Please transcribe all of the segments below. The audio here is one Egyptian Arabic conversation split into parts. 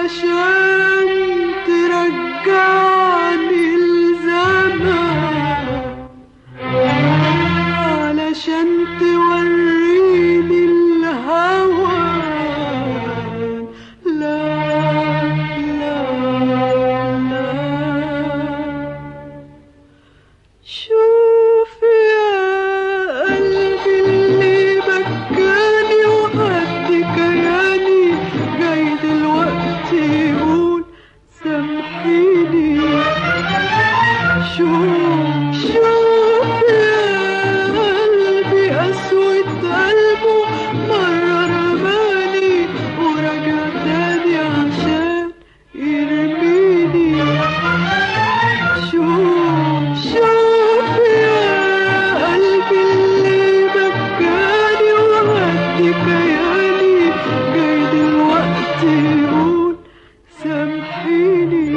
علشان ترجعني الزمان علشان توريني الهوى لا لا لا شوف يا قلبي اللي بكاني وقد كياني جاي دلوقتي يقول سامحيني شوف شوف يا قلبي أسود قلبه مرة رماني ورجع تاني عشان يرميني شوف شوف يا قلبي اللي بكاني وهدي كياني جاي دلوقتي يقول سامحيني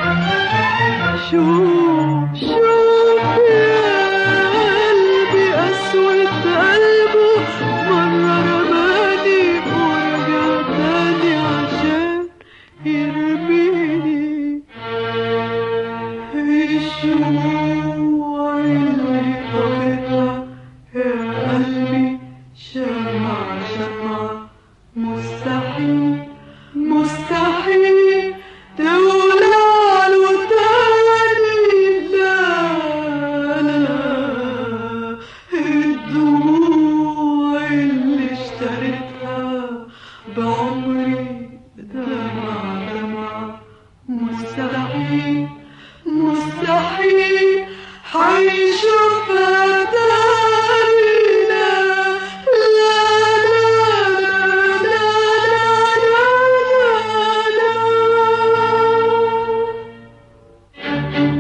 شوف شوف يا قلبي أسود قلبه مرة رماني ورجع تاني عشان يرميني الشموع اللي طفتها يا قلبي شمع شمع مستحيل مستحيل تولع له تاني لا لا الدموع اللي اشتريتها بعمري دمع دمع مستحيل مستحيل حيشوفها تاني لا لا لا لا لا لا لا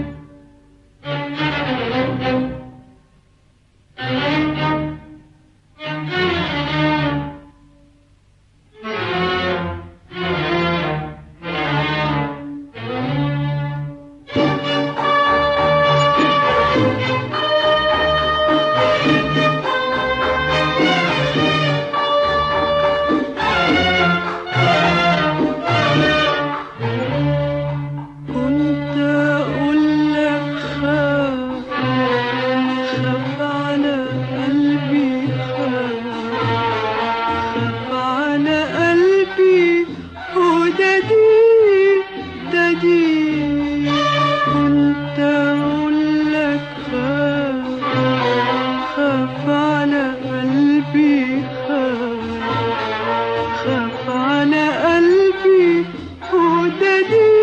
كنت أقول لك خاف خاف على قلبي خاف خاف على قلبي وده دي ده دي كنت أقول لك خاف خاف على قلبي خاف خاف على قلبي وددي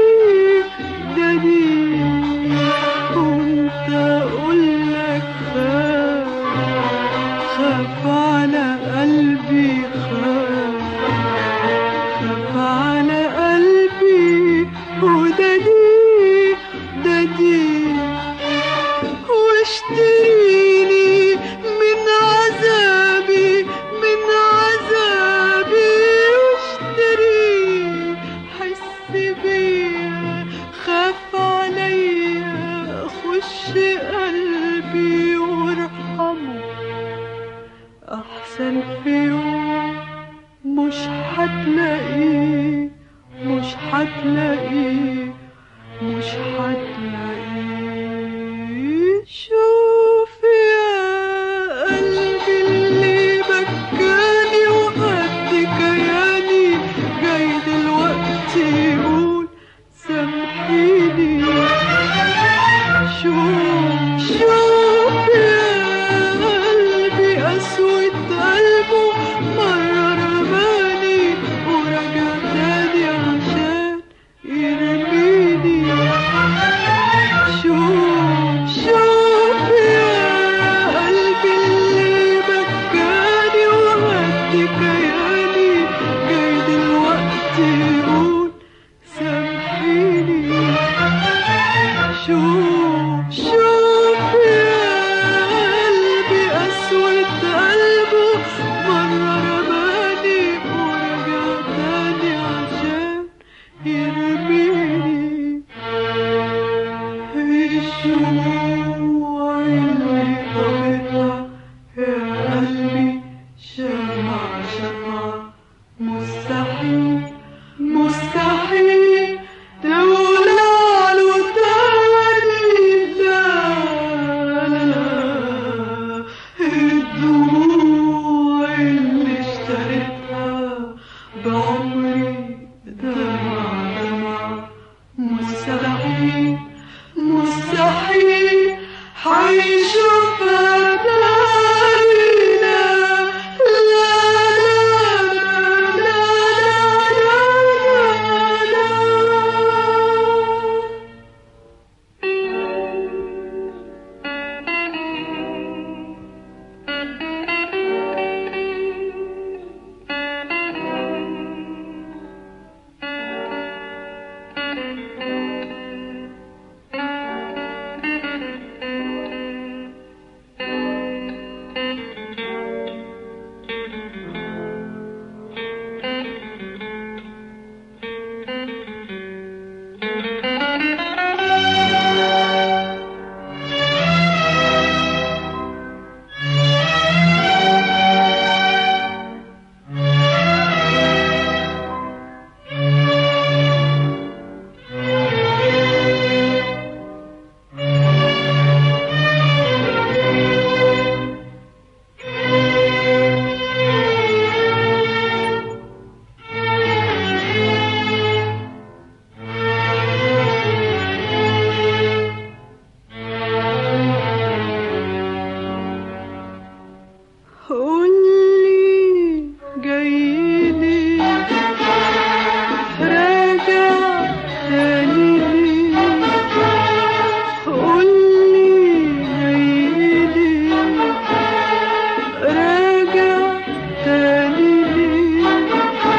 ددي كنت اقول لك خاف خاف على قلبي خاف خاف على قلبي وددي ددي واشتريني من عذابي من عذابي واشتريني حس بيا خاف عليا خش قلبي وارحمه احسن في يوم مش هتلاقيه مش هتلاقيه مش هتلاقيه شوف يا قلبي اللي بكاني وقد كياني جاي دلوقتي يقول سامحيني شوف شوف يا قلبي أسود قلبه مرة رماني ورجع تاني عشان يرميني شوف شوف يا قلبي اللي بكاني وهدي كياني جاي دلوقتي يقول سامحيني شوف شوف يا قلبي أسود قلبه مرة رماني ورجع تاني عشان يرميني الشموع اللي طفتها يا قلبي شمع شمع مستحيل مستحيل قولي جايلي راجع تاني ليه قولي جايلي راجع تاني ليه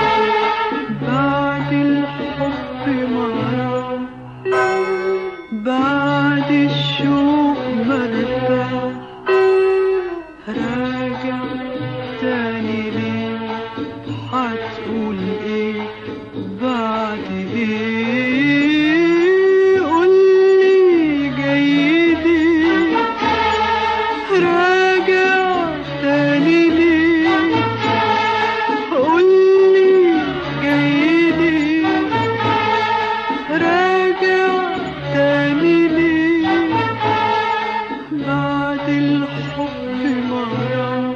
بعد الحب مرة بعد الشوق مرتاح راجع تاني ليه هتقول ايه بعد ايه قولي جايلي راجع تاني ليه قولي جايلي راجع تاني ليه بعد الحب مرة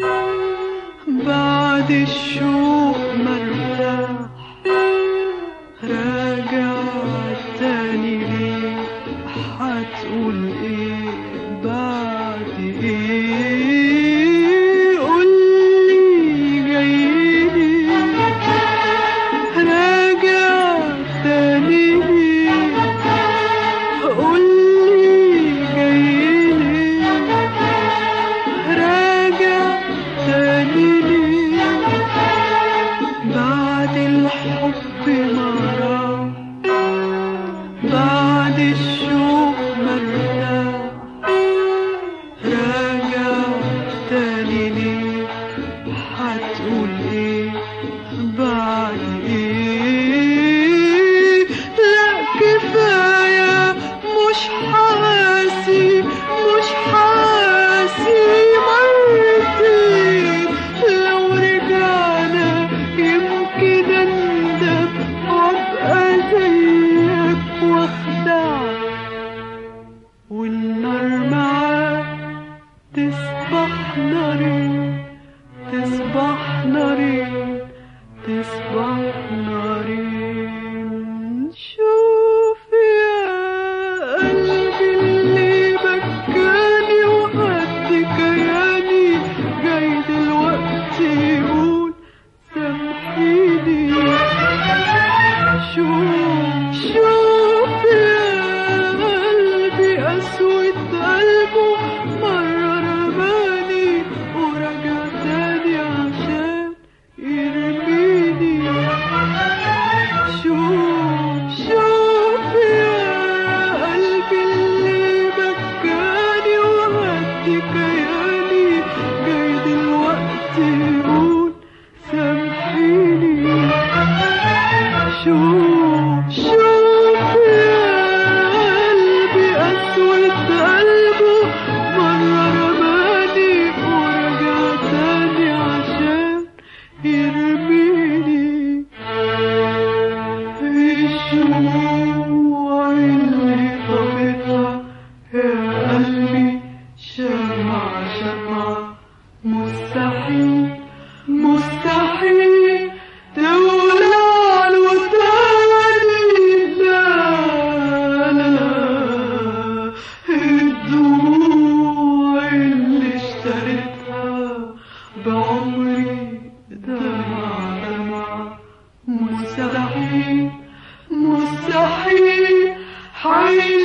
بعد الشوق مرتاح راجع تاني ليه هتقول ايه بعد ايه قولي جايلي راجع تاني ليه قولي جايلي راجع تاني ليه بعد الحب مرة بعد الشوق مرتاح راجع تاني ليه هتقول ايه بعد ايه لا كفاية مش حاسي مش حاسي مرتين لو رجعنا يمكن اندم وابقى زيك واخدعك والنار معاك تصبح ناري تصبح ناري تصبح ناري شوف يا قلبي اللي بكاني وقد كياني جاي دلوقتي يقول سامحيني شوف شوف يا قلبي أسود قلبه مرة رماني ورجع تاني عشان يرميني شوف شوف يا قلبي اللي بكاني وهدي كياني جاي دلوقتي يقول سامحيني شوف شوف يا قلبي أسود قلبه مرة رماني ورجع تاني عشان يرميني الشموع اللي طفتها يا قلبي شمع شمع مستحيل مستحيل تولع له تاني لا لا الدموع اللي اشتريتها بعمري دمع دمع مستحيل مستحيل حي